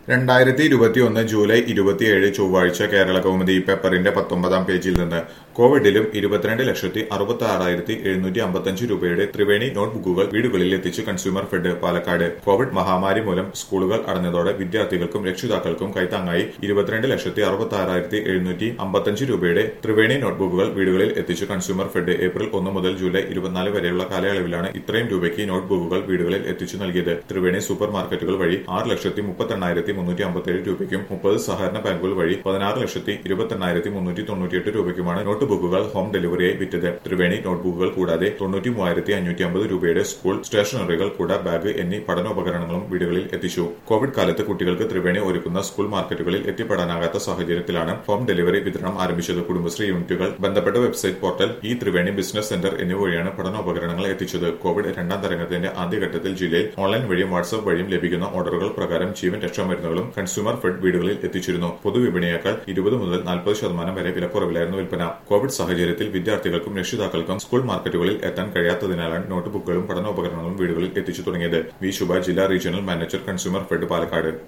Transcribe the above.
രണ്ടായിരത്തി ഇരുപത്തിയൊന്ന് ജൂലൈ ഇരുപത്തിയേഴ് ചൊവ്വാഴ്ച കേരള കൗമുദി പേപ്പറിന്റെ പത്തൊമ്പതാം പേജിൽ നിന്ന് കോവിഡിലും ഇരുപത്തിരണ്ട് ലക്ഷത്തി അറുപത്തി ആറായിരത്തി എഴുന്നൂറ്റി അമ്പത്തഞ്ച് രൂപയുടെ ത്രിവേണി നോട്ട്ബുക്കുകൾ വീടുകളിൽ എത്തിച്ച് കൺസ്യൂമർ ഫെഡ് പാലക്കാട് കോവിഡ് മഹാമാരി മൂലം സ്കൂളുകൾ അടഞ്ഞതോടെ വിദ്യാർത്ഥികൾക്കും രക്ഷിതാക്കൾക്കും കൈത്താങ്ങായി ഇരുപത്തിരണ്ട് ലക്ഷത്തി അറുപത്തി ആറായിരത്തി എഴുന്നൂറ്റി അമ്പത്തഞ്ച് രൂപയുടെ ത്രിവേണി നോട്ട്ബുക്കുകൾ വീടുകളിൽ എത്തിച്ചു കൺസ്യൂമർ ഫെഡ് ഏപ്രിൽ ഒന്ന് മുതൽ ജൂലൈ ഇരുപത്തിനാല് വരെയുള്ള കാലയളവിലാണ് ഇത്രയും രൂപയ്ക്ക് നോട്ട്ബുക്കുകൾ വീടുകളിൽ എത്തിച്ചു നൽകിയത് ത്രിവേണി സൂപ്പർ മാർക്കറ്റുകൾ വഴി ആറ് ലക്ഷത്തി മുപ്പത്തെണ്ണായിരത്തി മുന്നൂറ്റി അമ്പത്തേഴ് രൂപയ്ക്കും മുപ്പത് സഹകരണ ബാങ്കുകൾ വഴി പതിനാറ് ലക്ഷത്തി ഇരുപത്തെണ്ണായിരത്തി മുന്നൂറ്റി തൊണ്ണൂറ്റിയെട്ട് രൂപയ്ക്കുമാണ് നോട്ട് ബുക്കുകൾ ഹോം ഡെലിവറിയായി വിറ്റത് ത്രിവേണി നോട്ട്ബുക്കുകൾ കൂടാതെ തൊണ്ണൂറ്റി മൂവായിരത്തി അഞ്ഞൂറ്റി അമ്പത് രൂപയുടെ സ്കൂൾ സ്റ്റേഷനറികൾ കൂട ബാഗ് എന്നീ പഠനോപകരണങ്ങളും വീടുകളിൽ എത്തിച്ചു കോവിഡ് കാലത്ത് കുട്ടികൾക്ക് ത്രിവേണി ഒരുക്കുന്ന സ്കൂൾ മാർക്കറ്റുകളിൽ എത്തിപ്പെടാനാകാത്ത സാഹചര്യത്തിലാണ് ഹോം ഡെലിവറി വിതരണം ആരംഭിച്ചത് കുടുംബശ്രീ യൂണിറ്റുകൾ ബന്ധപ്പെട്ട വെബ്സൈറ്റ് പോർട്ടൽ ഈ ത്രിവേണി ബിസിനസ് സെന്റർ എന്നിവ വഴിയാണ് പഠനോപകരണങ്ങൾ എത്തിച്ചത് കോവിഡ് രണ്ടാം തരംഗത്തിന്റെ ആദ്യഘട്ടത്തിൽ ജില്ലയിൽ ഓൺലൈൻ വഴിയും വാട്സ്ആപ്പ് വഴിയും ലഭിക്കുന്ന ഓർഡറുകൾ പ്രകാരം ജീവൻ രക്ഷാമരുന്നുകളും കൺസ്യൂമർ ഫെഡ് വീടുകളിൽ എത്തിച്ചിരുന്നു പൊതുവിപണിയേക്കാൾ ഇരുപത് മുതൽ നാൽപ്പത് ശതമാനം വരെ വിലക്കുറവിലായിരുന്നു വിൽപ്പന കോവിഡ് സാഹചര്യത്തിൽ വിദ്യാർത്ഥികൾക്കും രക്ഷിതാക്കൾക്കും സ്കൂൾ മാർക്കറ്റുകളിൽ എത്താൻ കഴിയാത്തതിനാലാണ് നോട്ട്ബുക്കുകളും പഠനോപകരണങ്ങളും വീടുകളിൽ എത്തിച്ചു തുടങ്ങിയത് വി ശുഭ ജില്ലാ regional manager consumer fed Palakkad